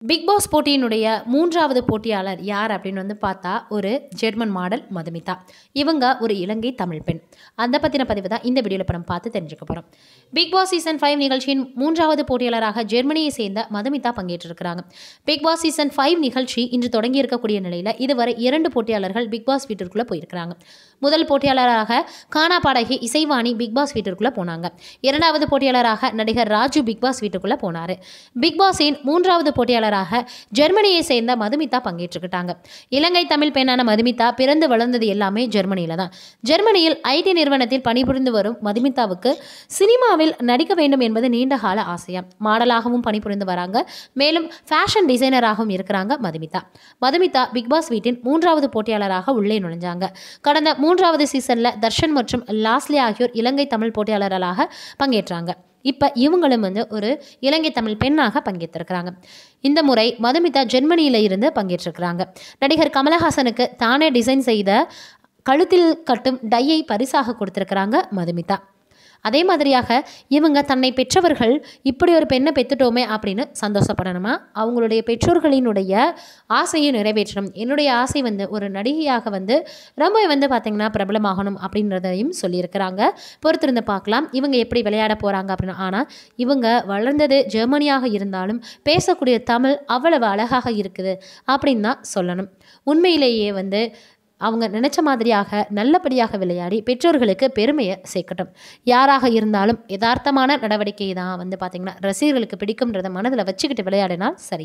big pass போட்டியினுடைய மூன்றாவது போட்டியாளர் யார் அப்படின்னு வந்து பார்த்தா ஒரு ஜெர்மன் மாடல் மதுமிதா இவங்க ஒரு இலங்கை தமிழ் பெண் அந்த பற்றின பதிவு தான் இந்த வீடியோவில் இப்போ நம்ம பார்த்து தெரிஞ்சுக்க போகிறோம் பிக் பாஸ் சீசன் ஃபைவ் நிகழ்ச்சியின் மூன்றாவது போட்டியாளராக ஜெர்மனியை சேர்ந்த மதுமிதா பங்கேற்றிருக்கிறாங்க பிக் பாஸ் சீசன் ஃபைவ் நிகழ்ச்சி இன்று தொடங்கி இருக்கக்கூடிய நிலையில் இதுவரை இரண்டு போட்டியாளர்கள் பிக் பாஸ் வீட்டிற்குள்ளே போயிருக்கிறாங்க முதல் போட்டியாளராக கானா பாடகி இசைவாணி பிக் பாஸ் வீட்டிற்குள்ளே போனாங்க இரண்டாவது போட்டியாளராக நடிகர் ராஜு பிக் பாஸ் வீட்டுக்குள்ளே போனார் பிக் பாஸின் மூன்றாவது போட்டியாளராக ஜெர்மனியை சேர்ந்த மதுமிதா பங்கேற்றுக்கிட்டாங்க இலங்கை தமிழ் பெண்ணான மதுமிதா பிறந்து வளர்ந்தது எல்லாமே ஜெர்மனியில் தான் ஜெர்மனியில் ஐடி நிறுவனத்தில் பணிபுரிந்து வரும் மதுமிதாவுக்கு சினிமாவில் நடிக்க வேண்டும் என்பது நீண்ட கால ஆசையம் மாடலாகவும் பணிபுரிந்து வராங்க மேலும் ஃபேஷன் டிசைனராகவும் இருக்கிறாங்க மதுமிதா மதுமிதா பிக் பாஸ் வீட்டின் மூன்றாவது போட்டியாளராக உள்ளே நுழைஞ்சாங்க கடந்த மூன்றாவது சீசனில் தர்ஷன் மற்றும் லாஸ்லி ஆகியோர் இலங்கை தமிழ் போட்டியாளர்களாக பங்கேற்றாங்க இப்போ இவங்களும் வந்து ஒரு இலங்கை தமிழ் பெண்ணாக பங்கேற்றிருக்கிறாங்க இந்த முறை மதுமிதா ஜெர்மனியில் இருந்து பங்கேற்றிருக்கிறாங்க நடிகர் கமலஹாசனுக்கு தானே டிசைன் செய்த கழுத்தில் கட்டும் டையை பரிசாக கொடுத்துருக்குறாங்க மதுமிதா அதே மாதிரியாக இவங்க தன்னை பெற்றவர்கள் இப்படி ஒரு பெண்ணை பெற்றுட்டோமே அப்படின்னு சந்தோஷப்படணுமா அவங்களுடைய பெற்றோர்களினுடைய ஆசையை நிறைவேற்றணும் என்னுடைய ஆசை வந்து ஒரு நடிகையாக வந்து ரொம்ப வந்து பார்த்திங்கன்னா பிரபலமாகணும் அப்படின்றதையும் சொல்லியிருக்கிறாங்க பொறுத்திருந்து பார்க்கலாம் இவங்க எப்படி விளையாட போகிறாங்க அப்படின்னு ஆனால் இவங்க வளர்ந்தது ஜெர்மனியாக இருந்தாலும் பேசக்கூடிய தமிழ் அவ்வளவு அழகாக இருக்குது அப்படின்னு தான் சொல்லணும் உண்மையிலேயே வந்து அவங்க நினச்ச மாதிரியாக நல்லபடியாக விளையாடி பெற்றோர்களுக்கு பெருமையை சேர்க்கட்டும் யாராக இருந்தாலும் யதார்த்தமான நடவடிக்கை தான் வந்து பார்த்திங்கன்னா ரசிகர்களுக்கு பிடிக்கும்ன்றத மனதில் வச்சுக்கிட்டு விளையாடினால் சரி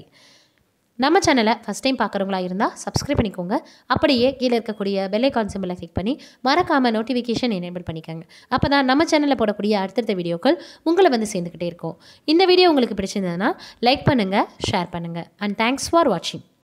நம்ம சேனலை ஃபஸ்ட் டைம் பார்க்குறவங்களா இருந்தால் சப்ஸ்கிரைப் பண்ணிக்கோங்க அப்படியே கீழே இருக்கக்கூடிய பெல்லைக்கான் சிம்பிளை கிளிக் பண்ணி மறக்காமல் நோட்டிஃபிகேஷன் எனேபிள் பண்ணிக்கோங்க அப்போ தான் நம்ம சேனலில் போடக்கூடிய அடுத்தடுத்த வீடியோக்கள் உங்களை வந்து சேர்ந்துக்கிட்டே இருக்கும் இந்த வீடியோ உங்களுக்கு பிடிச்சிருந்ததுன்னா லைக் பண்ணுங்கள் ஷேர் பண்ணுங்கள் அண்ட் தேங்க்ஸ் ஃபார் வாட்சிங்